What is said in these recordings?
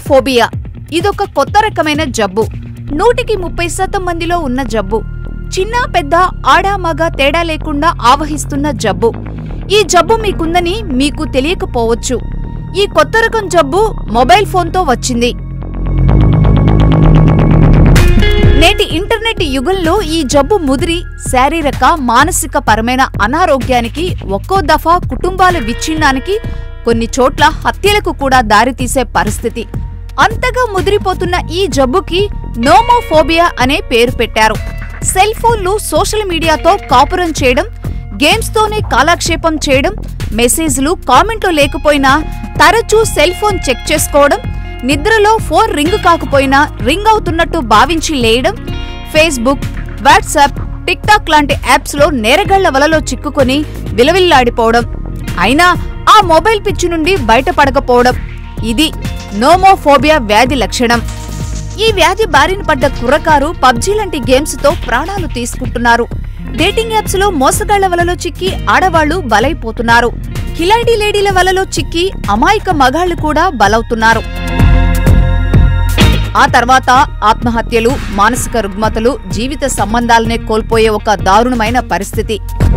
nomophobia ఇదొక కొత్త రకమైన జబ్బు నూటికి ముప్పై శాతం మందిలో ఉన్న జబ్బు చిన్న పెద్ద ఆడా మగ తేడా లేకుండా ఆవహిస్తున్న జబ్బు ఈ జబ్బు మీకుందని మీకు తెలియకపోవచ్చు ఈ కొత్త రకం జబ్బు మొబైల్ ఫోన్తో వచ్చింది నేటి ఇంటర్నెట్ యుగంలో ఈ జబ్బు ముదిరి శారీరక మానసిక పరమైన అనారోగ్యానికి ఒక్కో దఫా కుటుంబాల విచ్ఛిన్నానికి కొన్ని చోట్ల హత్యలకు కూడా దారితీసే పరిస్థితి అంతగా ముదిరిపోతున్న ఈ జబ్బుకి నోమోఫోబియా అనే పేరు పెట్టారు సెల్ ఫోన్లు సోషల్ మీడియాతో కాపురం చేయడం గేమ్స్తోనే కాలక్షేపం చేయడం మెసేజ్లు కామెంట్లు లేకపోయినా తరచూ సెల్ ఫోన్ చెక్ చేసుకోవడం నిద్రలో ఫోన్ రింగ్ కాకపోయినా రింగ్ అవుతున్నట్టు భావించి లేయడం ఫేస్బుక్ వాట్సాప్ టిక్టాక్ లాంటి యాప్స్లో నేరగళ్ల వలలో చిక్కుకొని విలవిల్లాడిపోవడం అయినా ఆ మొబైల్ పిచ్చి నుండి బయటపడకపోవడం ఇది నోమోఫోబియా వ్యాధి లక్షణం ఈ వ్యాధి బారిన పడ్డ కుర్రకారు పబ్జీ లాంటి గేమ్స్ తో ప్రాణాలు తీసుకుంటున్నారు డేటింగ్ యాప్స్ లో మోసగాళ్ల వలలో చిక్కి ఆడవాళ్లు బలైపోతున్నారు కిలాడి లేడీల వలలో చిక్కి అమాయక మగాళ్లు కూడా బలవుతున్నారు ఆ తర్వాత ఆత్మహత్యలు మానసిక రుగ్మతలు జీవిత సంబంధాలనే కోల్పోయే ఒక దారుణమైన పరిస్థితి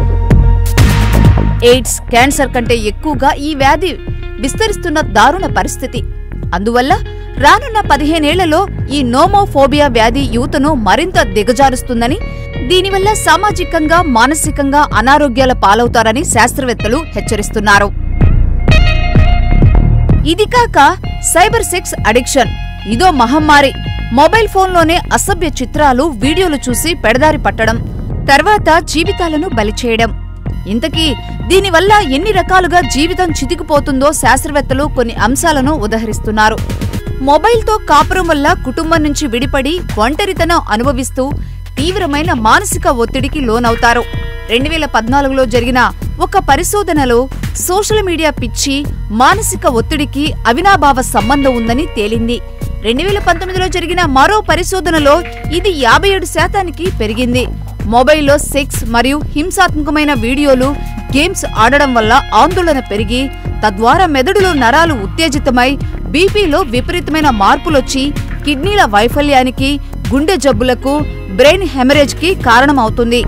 ఎయిడ్స్ క్యాన్సర్ కంటే ఎక్కువగా ఈ వ్యాధి విస్తరిస్తున్న దారుణ పరిస్థితి అందువల్ల రానున్న పదిహేనేళ్లలో ఈ నోమోఫోబియా వ్యాధి యువతను మరింత దిగజారుస్తుందని దీనివల్ల సామాజికంగా మానసికంగా అనారోగ్యాల పాలవుతారని శాస్త్రవేత్తలు హెచ్చరిస్తున్నారు ఇది కాక సైబర్ సెక్స్ అడిక్షన్ ఇదో మహమ్మారి మొబైల్ ఫోన్లోనే అసభ్య చిత్రాలు వీడియోలు చూసి పెడదారి పట్టడం తర్వాత జీవితాలను బలిచేయడం ఇంతకీ దీనివల్ల ఎన్ని రకాలుగా జీవితం చితికిపోతుందో శాస్త్రవేత్తలు కొన్ని అంశాలను ఉదహరిస్తున్నారు మొబైల్తో కాపురం వల్ల కుటుంబం నుంచి విడిపడి ఒంటరితనం అనుభవిస్తూ తీవ్రమైన మానసిక ఒత్తిడికి లోనవుతారు రెండు వేల పద్నాలుగులో జరిగిన ఒక పరిశోధనలో సోషల్ మీడియా పిచ్చి మానసిక ఒత్తిడికి అవినాభావ సంబంధం ఉందని తేలింది రెండు వేల పంతొమ్మిదిలో జరిగిన మరో పరిశోధనలో ఇది యాభై ఏడు శాతానికి పెరిగింది మొబైల్లో సెక్స్ మరియు హింసాత్మకమైన వీడియోలు గేమ్స్ ఆడడం వల్ల ఆందోళన పెరిగి తద్వారా మెదడులో నరాలు ఉత్తేజితమై బీపీలో విపరీతమైన మార్పులొచ్చి కిడ్నీల వైఫల్యానికి గుండె జబ్బులకు బ్రెయిన్ హెమరేజ్ కి కారణమవుతుంది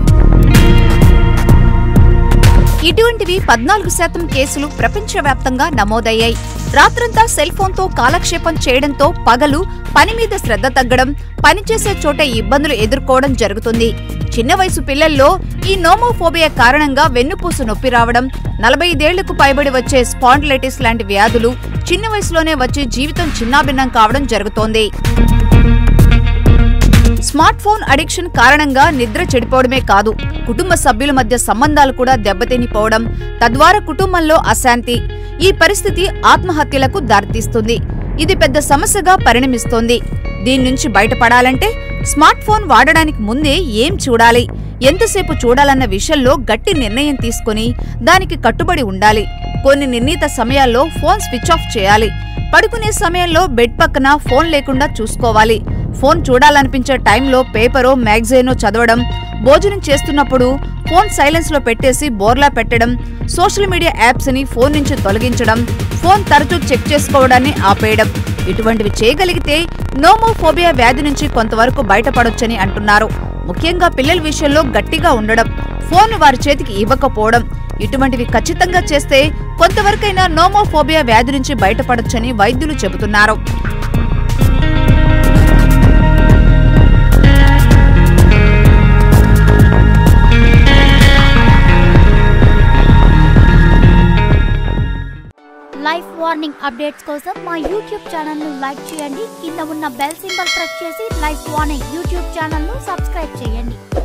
ఇటువంటివి పద్నాలుగు శాతం కేసులు ప్రపంచవ్యాప్తంగా నమోదయ్యాయి రాత్రంతా సెల్ ఫోన్తో కాలక్షేపం చేయడంతో పగలు పని మీద శ్రద్ధ తగ్గడం పనిచేసే చోట ఇబ్బందులు ఎదుర్కోవడం జరుగుతుంది చిన్న వయసు పిల్లల్లో ఈ నోమోఫోబియా కారణంగా వెన్నుపూస నొప్పి రావడం నలభై ఐదేళ్లకు పైబడి వచ్చే స్పాండిలైటిస్ లాంటి వ్యాధులు చిన్న వయసులోనే వచ్చి జీవితం చిన్నాభిన్నం కావడం జరుగుతోంది స్మార్ట్ ఫోన్ అడిక్షన్ కారణంగా నిద్ర చెడిపోవడమే కాదు కుటుంబ సభ్యుల మధ్య సంబంధాలు కూడా దెబ్బతినిపోవడం తద్వారా కుటుంబంలో అశాంతి ఈ పరిస్థితి ఆత్మహత్యలకు దారితీస్తుంది ఇది పెద్ద సమస్యగా పరిణమిస్తోంది దీని నుంచి బయటపడాలంటే స్మార్ట్ ఫోన్ వాడడానికి ముందే ఏం చూడాలి ఎంతసేపు చూడాలన్న విషయంలో గట్టి నిర్ణయం తీసుకుని దానికి కట్టుబడి ఉండాలి కొన్ని నిర్ణీత సమయాల్లో ఫోన్ స్విచ్ ఆఫ్ చేయాలి పడుకునే సమయంలో బెడ్ పక్కన ఫోన్ లేకుండా చూసుకోవాలి ఫోన్ చూడాలనిపించే టైంలో పేపరో మ్యాగజైనో చదవడం భోజనం చేస్తున్నప్పుడు ఫోన్ సైలెన్స్ లో పెట్టేసి బోర్లా పెట్టడం సోషల్ మీడియా యాప్స్ ని ఫోన్ నుంచి తొలగించడం ఫోన్ తరచూ చెక్ చేసుకోవడాన్ని ఆపేయడం ఇటువంటివి చేయగలిగితే నోమోఫోబియా వ్యాధి నుంచి కొంతవరకు బయటపడొచ్చని అంటున్నారు ముఖ్యంగా పిల్లల విషయంలో గట్టిగా ఉండడం ఫోన్ వారి చేతికి ఇవ్వకపోవడం ఇటువంటివి ఖచ్చితంగా చేస్తే కొంతవరకైనా నోమోఫోబియా వ్యాధి నుంచి బయటపడొచ్చని వైద్యులు చెబుతున్నారు లైఫ్ వార్నింగ్ అప్డేట్స్ కోసం మా యూట్యూబ్ ఛానల్ ను లైక్ చేయండి కింద ఉన్న బెల్ సింబల్ ప్రెస్ చేసి లైఫ్ వార్నింగ్ యూట్యూబ్ ఛానల్ ను సబ్స్క్రైబ్ చేయండి